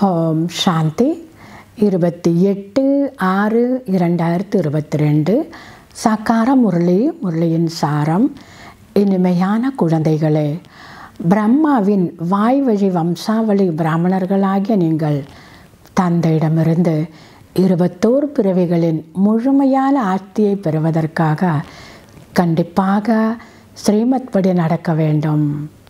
ஓம் சாந்தி இருபத்தி எட்டு ஆறு இரண்டாயிரத்து இருபத்தி ரெண்டு சக்கார முரளி முரளியின் சாரம் இனிமையான குழந்தைகளே பிரம்மாவின் வாய் வழி வம்சாவளி பிராமணர்களாகிய நீங்கள் தந்தையிடமிருந்து இருபத்தோரு பிறவிகளின் முழுமையான ஆட்சியை பெறுவதற்காக கண்டிப்பாக ஸ்ரீமத் படி நடக்க வேண்டும்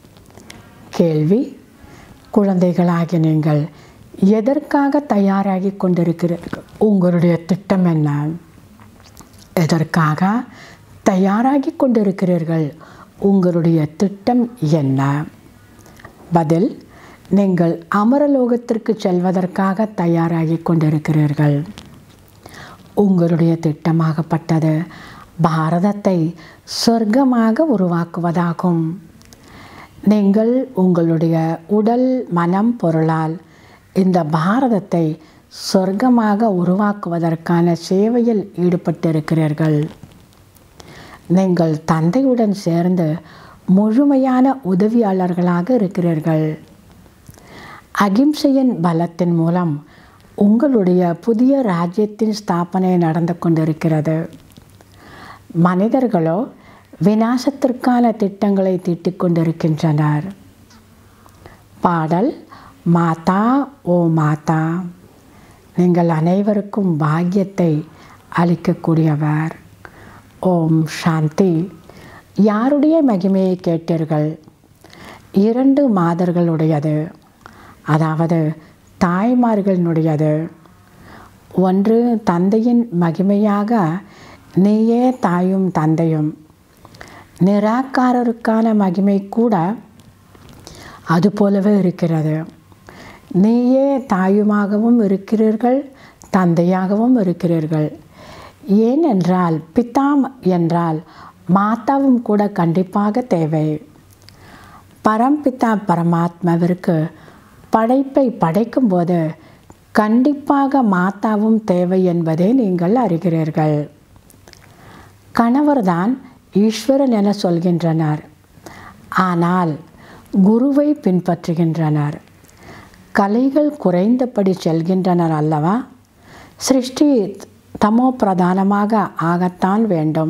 கேள்வி குழந்தைகளாகிய நீங்கள் எதற்காக தயாராகி கொண்டிருக்கிறீர்கள் உங்களுடைய திட்டம் என்ன எதற்காக தயாராகி கொண்டிருக்கிறீர்கள் உங்களுடைய திட்டம் என்ன பதில் நீங்கள் அமரலோகத்திற்கு செல்வதற்காக தயாராகி கொண்டிருக்கிறீர்கள் உங்களுடைய திட்டமாகப்பட்டது பாரதத்தை சொர்க்கமாக உருவாக்குவதாகும் நீங்கள் உங்களுடைய உடல் மனம் பொருளால் இந்த பாரதத்தை சொர்க்கமாக உருவாக்குவதற்கான சேவையில் ஈடுபட்டிருக்கிறீர்கள் நீங்கள் தந்தையுடன் சேர்ந்து முழுமையான உதவியாளர்களாக இருக்கிறீர்கள் அகிம்சையின் பலத்தின் மூலம் உங்களுடைய புதிய ராஜ்யத்தின் ஸ்தாபனை நடந்து கொண்டிருக்கிறது மனிதர்களோ விநாசத்திற்கான திட்டங்களை தீட்டிக் கொண்டிருக்கின்றனர் பாடல் மாதா ஓ மாதா நீங்கள் அனைவருக்கும் பாக்கியத்தை அளிக்கக்கூடியவர் ஓம் சாந்தி யாருடைய மகிமையை கேட்டீர்கள் இரண்டு மாதர்களுடையது அதாவது தாய்மார்களினுடையது ஒன்று தந்தையின் மகிமையாக நீயே தாயும் தந்தையும் நிராகாரருக்கான மகிமை கூட அது போலவே இருக்கிறது நீயே தாயுமாகவும் இருக்கிறீர்கள் தந்தையாகவும் இருக்கிறீர்கள் ஏனென்றால் பித்தாம் என்றால் மாதாவும் கூட கண்டிப்பாக தேவை பரம்பிதா பரமாத்மாவிற்கு படைப்பை படைக்கும்போது கண்டிப்பாக மாதாவும் தேவை என்பதை நீங்கள் அறிகிறீர்கள் கணவர்தான் ஈஸ்வரன் என சொல்கின்றனர் ஆனால் குருவை பின்பற்றுகின்றனர் கலைகள் குறைந்தபடி செல்கின்றனர் அல்லவா சிருஷ்டி தமோ பிரதானமாக ஆகத்தான் வேண்டும்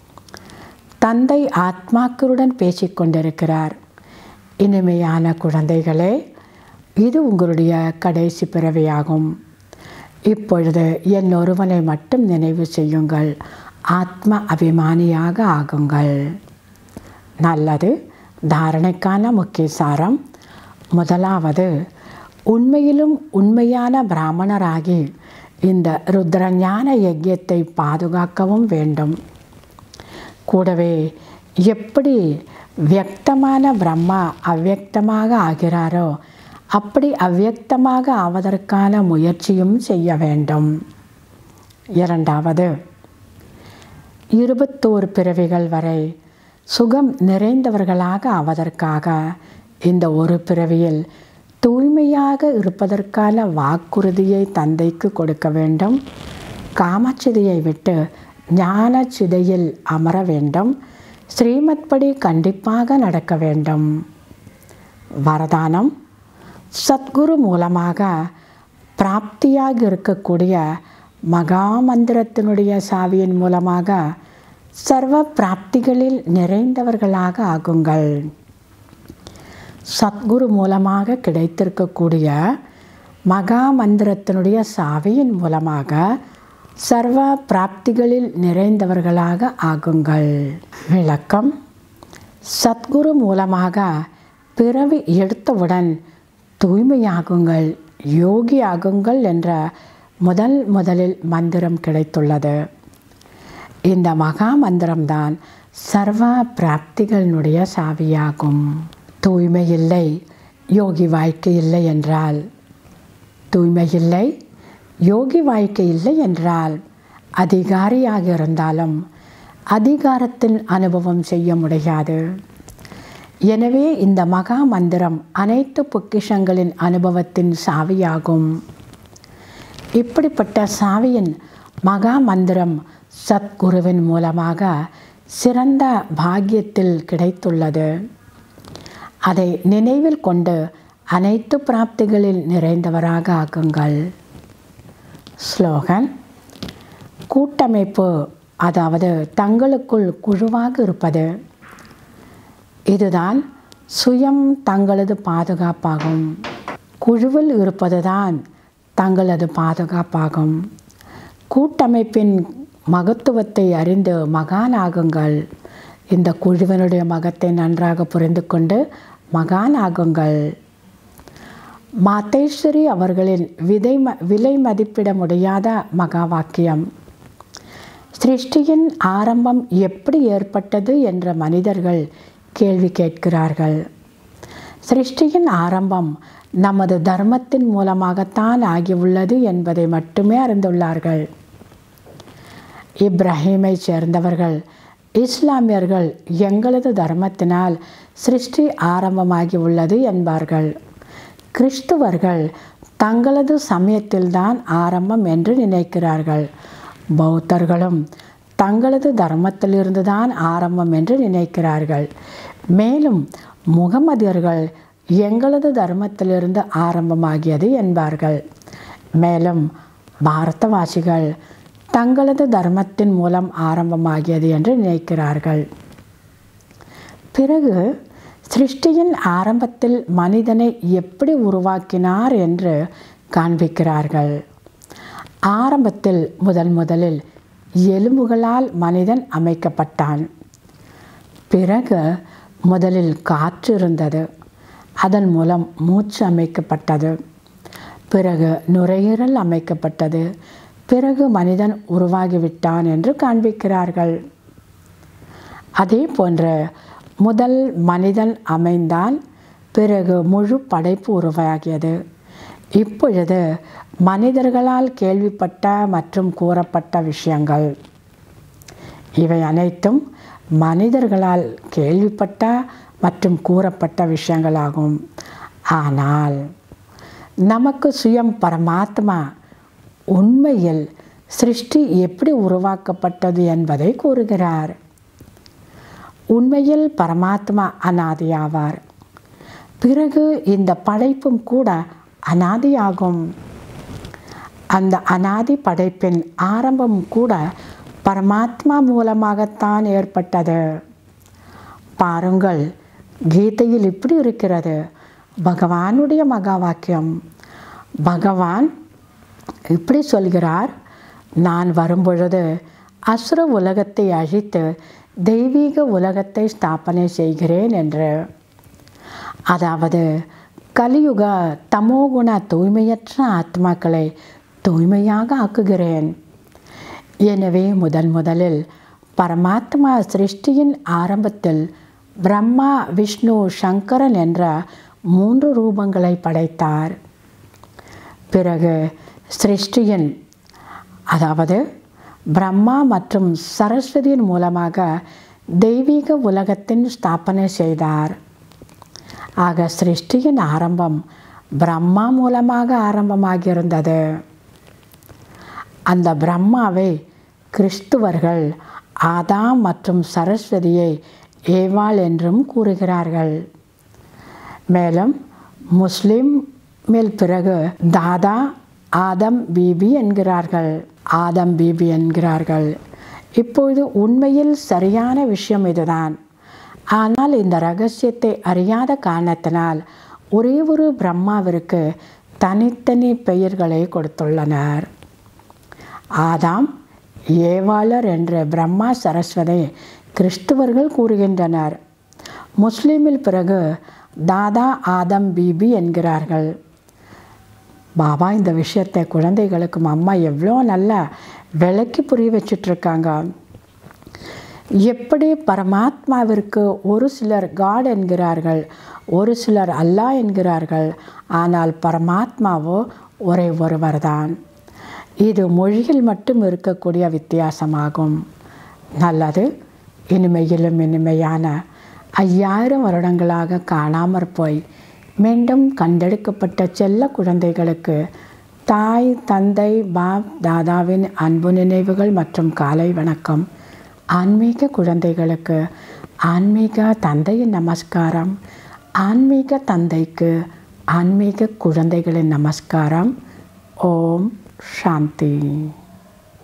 தந்தை ஆத்மாக்களுடன் பேசிக்கொண்டிருக்கிறார் இனிமையான குழந்தைகளே இது உங்களுடைய கடைசி பிறவியாகும் இப்பொழுது என் ஒருவனை மட்டும் நினைவு செய்யுங்கள் ஆத்ம அபிமானியாக ஆகுங்கள் நல்லது தாரணைக்கான முக்கிய சாரம் முதலாவது உண்மையிலும் உண்மையான பிராமணராகி இந்த ருத்ரஞான யஜ்யத்தை பாதுகாக்கவும் வேண்டும் கூடவே எப்படி வியக்தமான பிரம்மா அவ்வியக்தமாக ஆகிறாரோ அப்படி அவ்வியக்தமாக ஆவதற்கான முயற்சியும் செய்ய வேண்டும் இரண்டாவது இருபத்தோரு பிறவிகள் வரை சுகம் நிறைந்தவர்களாக ஆவதற்காக இந்த ஒரு பிறவியில் தூய்மையாக இருப்பதற்கான வாக்குறுதியை தந்தைக்கு கொடுக்க வேண்டும் காமச்சிதையை விட்டு ஞான சிதையில் அமர வேண்டும் ஸ்ரீமத் படி கண்டிப்பாக நடக்க வேண்டும் வரதானம் சத்குரு மூலமாக பிராப்தியாக இருக்கக்கூடிய மகா மந்திரத்தினுடைய சாவியின் மூலமாக சர்வ பிராப்திகளில் நிறைந்தவர்களாக ஆகுங்கள் சத்குரு மூலமாக கிடைத்திருக்கக்கூடிய மகா மந்திரத்தினுடைய சாவியின் மூலமாக சர்வ பிராப்திகளில் நிறைந்தவர்களாக ஆகுங்கள் விளக்கம் சத்குரு மூலமாக பிறவி எடுத்தவுடன் தூய்மையாகுங்கள் யோகி ஆகுங்கள் என்ற முதல் முதலில் மந்திரம் கிடைத்துள்ளது இந்த மகா மந்திரம்தான் சர்வ பிராப்திகளினுடைய சாவியாகும் தூய்மை இல்லை யோகி வாழ்க்கை இல்லை என்றால் தூய்மை இல்லை யோகி வாழ்க்கை இல்லை என்றால் அதிகாரியாக இருந்தாலும் அதிகாரத்தின் அனுபவம் செய்ய முடியாது எனவே இந்த மகா மந்திரம் அனைத்து பொக்கிஷங்களின் அனுபவத்தின் சாவியாகும் இப்படிப்பட்ட சாவியின் மகா மந்திரம் சத்குருவின் மூலமாக சிறந்த பாக்கியத்தில் கிடைத்துள்ளது அதை நினைவில் கொண்டு அனைத்து பிராப்திகளில் நிறைந்தவராக ஆக்குங்கள் ஸ்லோகன் கூட்டமைப்பு அதாவது தங்களுக்குள் குழுவாக இருப்பது இதுதான் சுயம் தங்களது பாதுகாப்பாகும் குழுவில் இருப்பதுதான் தங்களது பாதுகாப்பாகும் கூட்டமைப்பின் மகத்துவத்தை அறிந்து மகானாகுங்கள் இந்த குழுவினுடைய மகத்தை நன்றாக புரிந்து கொண்டு மகானாகுங்கள் மாத்தேஸ்வரி அவர்களின் விதை ம விலை மதிப்பிட முடியாத மகா வாக்கியம் சிருஷ்டியின் ஆரம்பம் எப்படி ஏற்பட்டது என்ற மனிதர்கள் கேள்வி கேட்கிறார்கள் சிருஷ்டியின் ஆரம்பம் நமது தர்மத்தின் மூலமாகத்தான் ஆகியுள்ளது என்பதை மட்டுமே அறிந்துள்ளார்கள் இப்ராஹீமை சேர்ந்தவர்கள் இஸ்லாமியர்கள் எங்களது தர்மத்தினால் சிருஷ்டி ஆரம்பமாகி உள்ளது என்பார்கள் கிறிஸ்துவர்கள் தங்களது சமயத்தில்தான் ஆரம்பம் என்று நினைக்கிறார்கள் பௌத்தர்களும் தங்களது தர்மத்திலிருந்து தான் ஆரம்பம் என்று நினைக்கிறார்கள் மேலும் முகமதியர்கள் எங்களது தர்மத்திலிருந்து ஆரம்பமாகியது என்பார்கள் மேலும் பாரதவாசிகள் தங்களது தர்மத்தின் மூலம் ஆரம்பமாகியது என்று நினைக்கிறார்கள் பிறகு சிருஷ்டியின் ஆரம்பத்தில் மனிதனை எப்படி உருவாக்கினார் என்று காண்பிக்கிறார்கள் ஆரம்பத்தில் முதல் முதலில் எலும்புகளால் மனிதன் அமைக்கப்பட்டான் பிறகு முதலில் காற்று இருந்தது அதன் மூலம் மூச்சு அமைக்கப்பட்டது பிறகு நுரையீரல் அமைக்கப்பட்டது பிறகு மனிதன் உருவாகிவிட்டான் என்று காண்பிக்கிறார்கள் அதே போன்று முதல் மனிதன் அமைந்தான் பிறகு முழு படைப்பு உருவாகியது இப்பொழுது மனிதர்களால் கேள்விப்பட்ட மற்றும் கூறப்பட்ட விஷயங்கள் இவை அனைத்தும் மனிதர்களால் கேள்விப்பட்ட மற்றும் கூறப்பட்ட விஷயங்களாகும் ஆனால் நமக்கு சுயம் பரமாத்மா உண்மையில் சிருஷ்டி எப்படி உருவாக்கப்பட்டது என்பதை கூறுகிறார் உண்மையில் பரமாத்மா அனாதியாவார் பிறகு இந்த படைப்பும் கூட அனாதியாகும் அந்த அனாதி படைப்பின் ஆரம்பம் கூட பரமாத்மா மூலமாகத்தான் ஏற்பட்டது பாருங்கள் கீதையில் இப்படி இருக்கிறது பகவானுடைய மகா வாக்கியம் பகவான் இப்படி சொல்கிறார் நான் வரும்பொழுது அசுர உலகத்தை அழித்து தெய்வீக உலகத்தை ஸ்தாபனை செய்கிறேன் என்று அதாவது கலியுக தமோகுண தூய்மையற்ற ஆத்மாக்களை தூய்மையாக ஆக்குகிறேன் எனவே முதன் முதலில் பரமாத்மா சிருஷ்டியின் ஆரம்பத்தில் பிரம்மா விஷ்ணு சங்கரன் என்ற மூன்று ரூபங்களை படைத்தார் பிறகு சிருஷ்டியின் அதாவது பிரம்மா மற்றும் சரஸ்வதியின் மூலமாக தெய்வீக உலகத்தின் ஸ்தாபனை செய்தார் ஆக சிருஷ்டியின் ஆரம்பம் பிரம்மா மூலமாக ஆரம்பமாகியிருந்தது அந்த பிரம்மாவை கிறிஸ்துவர்கள் ஆதாம் மற்றும் சரஸ்வதியை ஏவாள் என்றும் கூறுகிறார்கள் மேலும் முஸ்லிம் மேல் பிறகு தாதா ஆதம் பீபி என்கிறார்கள் ஆதம் பீபி என்கிறார்கள் இப்பொழுது உண்மையில் சரியான விஷயம் இதுதான் ஆனால் இந்த ரகசியத்தை அறியாத காரணத்தினால் ஒரே ஒரு பிரம்மாவிற்கு தனித்தனி பெயர்களை கொடுத்துள்ளனர் ஆதாம் ஏவாளர் என்ற பிரம்மா சரஸ்வதி கிறிஸ்துவர்கள் கூறுகின்றனர் முஸ்லீமில் பிறகு தாதா ஆதம் பீபி என்கிறார்கள் பாபா இந்த விஷயத்தை குழந்தைகளுக்கும் அம்மா எவ்வளோ நல்லா விளக்கி புரிய வச்சிட்ருக்காங்க எப்படி பரமாத்மாவிற்கு ஒரு சிலர் காட் என்கிறார்கள் ஒரு சிலர் அல்லாஹ் என்கிறார்கள் ஆனால் பரமாத்மாவோ ஒரே ஒருவர்தான் இது மொழியில் மட்டும் இருக்கக்கூடிய வித்தியாசமாகும் நல்லது இனிமையிலும் இனிமையான ஐயாயிரம் வருடங்களாக காணாமற் போய் மீண்டும் கண்டெடுக்கப்பட்ட செல்ல குழந்தைகளுக்கு தாய் தந்தை பாப் தாதாவின் அன்பு நினைவுகள் மற்றும் காலை வணக்கம் ஆன்மீக குழந்தைகளுக்கு ஆன்மீக தந்தையின் நமஸ்காரம் ஆன்மீக தந்தைக்கு ஆன்மீக குழந்தைகளின் நமஸ்காரம் ஓம் சாந்தி